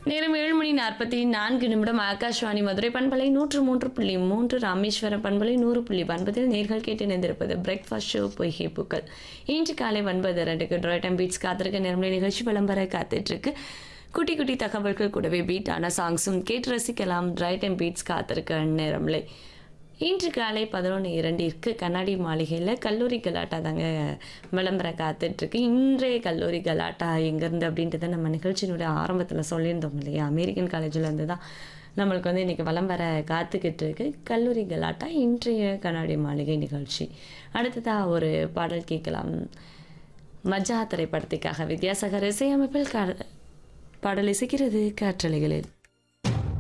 நேரம் ஏழு மணி நாற்பத்தி நான்கு நிமிடம் ஆகாஷ்வாணி மதுரை பண்பலை நூற்று மூன்று புள்ளி மூன்று ராமேஸ்வரம் பண்பலை நூறு புள்ளி ஒன்பதில் நேர்கள் கேட்டு இணைந்திருப்பது பிரேக்ஃபாஸ்ட் ஷோ பொய்கை பூக்கள் இன்று காலை ஒன்பது ரெண்டுக்கு ட்ராய்டம் பீட்ஸ் காத்திருக்க நேரமலை நிகழ்ச்சி விளம்பர காத்துட்ருக்கு குட்டி குட்டி தகவல்கள் கூடவே பீட்டான சாங்ஸும் கேட்டு ரசிக்கலாம் ட்ரைடம் பீட்ஸ் காத்திருக்க நேரமலை இன்று காலை பதினொன்று இரண்டிற்கு கண்ணாடி மாளிகையில் கல்லூரி கலாட்டா தாங்க விளம்பரம் காத்துட்ருக்கு இன்றைய கல்லூரி கலாட்டா எங்கேருந்து அப்படின்றத நம்ம நிகழ்ச்சியினுடைய ஆரம்பத்தில் சொல்லியிருந்தோம் இல்லையா அமெரிக்கன் காலேஜில் இருந்து தான் நம்மளுக்கு வந்து இன்றைக்கி விளம்பர காத்துக்கிட்டு இருக்கு கல்லூரி கலாட்டா இன்றைய கண்ணாடி மாளிகை நிகழ்ச்சி அடுத்ததாக ஒரு பாடல் கேட்கலாம் மஜா திரைப்படத்துக்காக வித்யாசாகர் இசையமைப்பில் கா பாடல் இசைக்கிறது காற்றலைகளில்